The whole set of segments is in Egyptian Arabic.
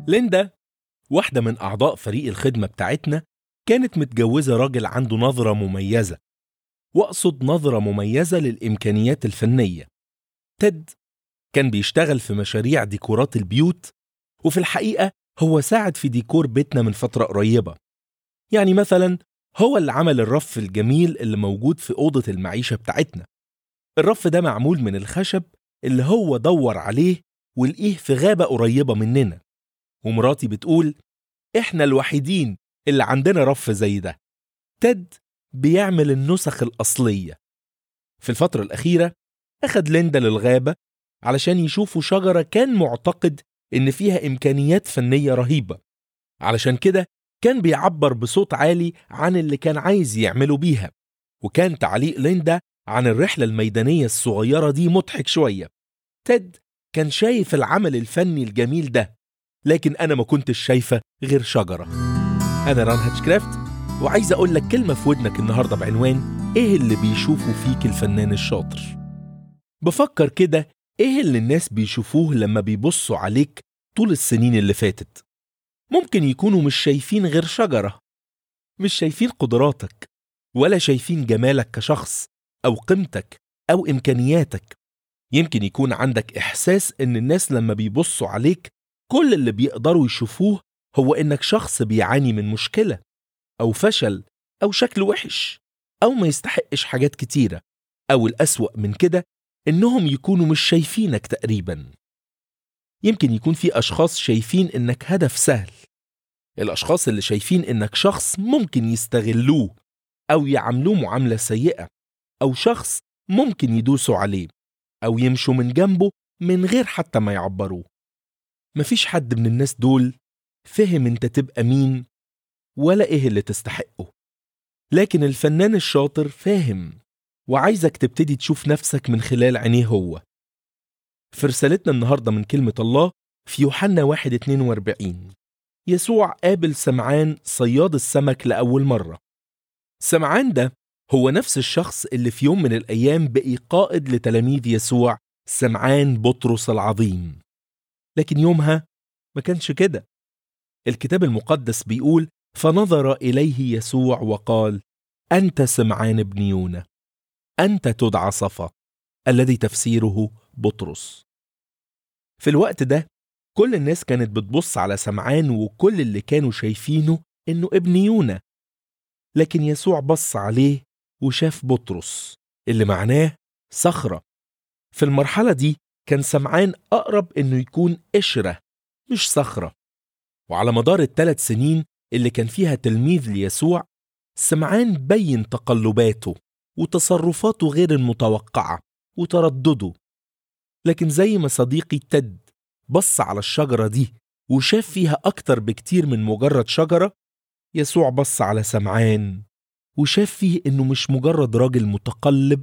ليندا واحدة من أعضاء فريق الخدمة بتاعتنا كانت متجوزة راجل عنده نظرة مميزة وأقصد نظرة مميزة للإمكانيات الفنية تيد كان بيشتغل في مشاريع ديكورات البيوت وفي الحقيقة هو ساعد في ديكور بيتنا من فترة قريبة يعني مثلا هو اللي عمل الرف الجميل اللي موجود في أوضة المعيشة بتاعتنا الرف ده معمول من الخشب اللي هو دور عليه ولقيه في غابة قريبة مننا ومراتي بتقول إحنا الوحيدين اللي عندنا رف زي ده تيد بيعمل النسخ الأصلية في الفترة الأخيرة أخد ليندا للغابة علشان يشوفوا شجرة كان معتقد إن فيها إمكانيات فنية رهيبة علشان كده كان بيعبر بصوت عالي عن اللي كان عايز يعمله بيها وكان تعليق ليندا عن الرحلة الميدانية الصغيرة دي مضحك شوية تيد كان شايف العمل الفني الجميل ده لكن أنا ما كنتش شايفة غير شجرة أنا ران هاتشكرافت وعايز أقول لك كلمة في ودنك النهاردة بعنوان إيه اللي بيشوفوا فيك الفنان الشاطر بفكر كده إيه اللي الناس بيشوفوه لما بيبصوا عليك طول السنين اللي فاتت ممكن يكونوا مش شايفين غير شجرة مش شايفين قدراتك ولا شايفين جمالك كشخص أو قيمتك أو إمكانياتك يمكن يكون عندك إحساس إن الناس لما بيبصوا عليك كل اللي بيقدروا يشوفوه هو إنك شخص بيعاني من مشكلة أو فشل أو شكل وحش أو ما يستحقش حاجات كتيرة أو الأسوأ من كده إنهم يكونوا مش شايفينك تقريبا يمكن يكون في أشخاص شايفين إنك هدف سهل الأشخاص اللي شايفين إنك شخص ممكن يستغلوه أو يعاملوه معاملة سيئة أو شخص ممكن يدوسوا عليه أو يمشوا من جنبه من غير حتى ما يعبروه مفيش حد من الناس دول فهم انت تبقى مين ولا ايه اللي تستحقه لكن الفنان الشاطر فاهم وعايزك تبتدي تشوف نفسك من خلال عينيه هو في رسالتنا النهاردة من كلمة الله في يوحنا 1 42 يسوع قابل سمعان صياد السمك لأول مرة سمعان ده هو نفس الشخص اللي في يوم من الأيام بقي قائد لتلاميذ يسوع سمعان بطرس العظيم لكن يومها ما كانش كده الكتاب المقدس بيقول فنظر إليه يسوع وقال أنت سمعان ابن يونا أنت تدعى صفا الذي تفسيره بطرس في الوقت ده كل الناس كانت بتبص على سمعان وكل اللي كانوا شايفينه إنه ابن يونا لكن يسوع بص عليه وشاف بطرس اللي معناه صخرة في المرحلة دي كان سمعان أقرب إنه يكون قشرة مش صخرة وعلى مدار الثلاث سنين اللي كان فيها تلميذ ليسوع سمعان بين تقلباته وتصرفاته غير المتوقعة وتردده لكن زي ما صديقي تد بص على الشجرة دي وشاف فيها أكتر بكتير من مجرد شجرة يسوع بص على سمعان وشاف فيه إنه مش مجرد راجل متقلب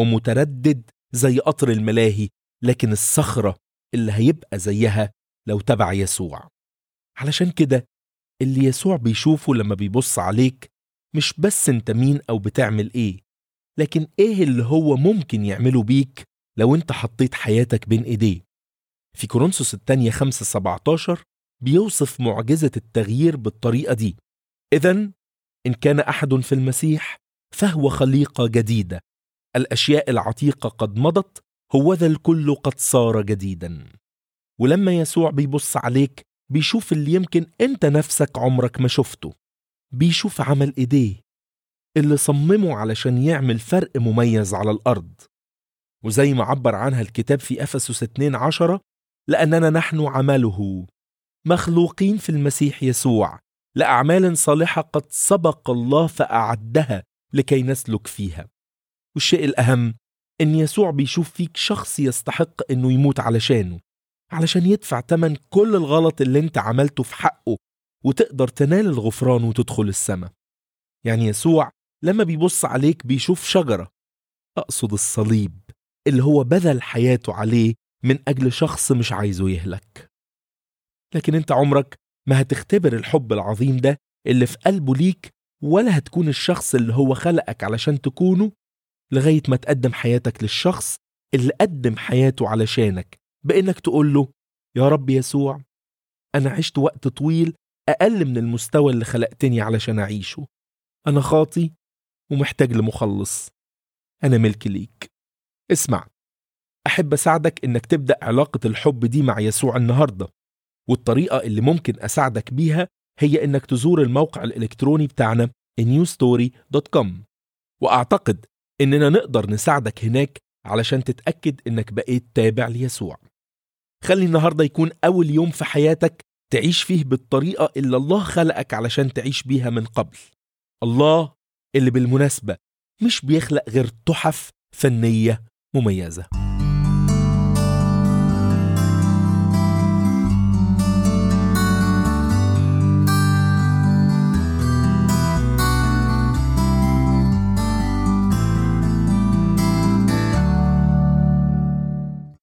ومتردد زي قطر الملاهي لكن الصخرة اللي هيبقى زيها لو تبع يسوع علشان كده اللي يسوع بيشوفه لما بيبص عليك مش بس انت مين او بتعمل ايه لكن ايه اللي هو ممكن يعمله بيك لو انت حطيت حياتك بين ايديه في كورنثوس الثانية 5 17 بيوصف معجزة التغيير بالطريقة دي إذا إن كان أحد في المسيح فهو خليقة جديدة الأشياء العتيقة قد مضت هو ذا الكل قد صار جديدا ولما يسوع بيبص عليك بيشوف اللي يمكن انت نفسك عمرك ما شفته بيشوف عمل ايديه اللي صممه علشان يعمل فرق مميز على الأرض وزي ما عبر عنها الكتاب في أفسس 2 عشرة لأننا نحن عمله مخلوقين في المسيح يسوع لأعمال صالحة قد سبق الله فأعدها لكي نسلك فيها والشيء الأهم إن يسوع بيشوف فيك شخص يستحق إنه يموت علشانه علشان يدفع تمن كل الغلط اللي انت عملته في حقه وتقدر تنال الغفران وتدخل السماء يعني يسوع لما بيبص عليك بيشوف شجرة أقصد الصليب اللي هو بذل حياته عليه من أجل شخص مش عايزه يهلك لكن انت عمرك ما هتختبر الحب العظيم ده اللي في قلبه ليك ولا هتكون الشخص اللي هو خلقك علشان تكونه لغاية ما تقدم حياتك للشخص اللي قدم حياته علشانك بإنك تقول له يا رب يسوع أنا عشت وقت طويل أقل من المستوى اللي خلقتني علشان أعيشه أنا خاطي ومحتاج لمخلص أنا ملك ليك اسمع أحب أساعدك إنك تبدأ علاقة الحب دي مع يسوع النهاردة والطريقة اللي ممكن أساعدك بيها هي إنك تزور الموقع الإلكتروني بتاعنا newstory.com وأعتقد إننا نقدر نساعدك هناك علشان تتأكد إنك بقيت تابع ليسوع خلي النهاردة يكون أول يوم في حياتك تعيش فيه بالطريقة اللي الله خلقك علشان تعيش بيها من قبل الله اللي بالمناسبة مش بيخلق غير تحف فنية مميزة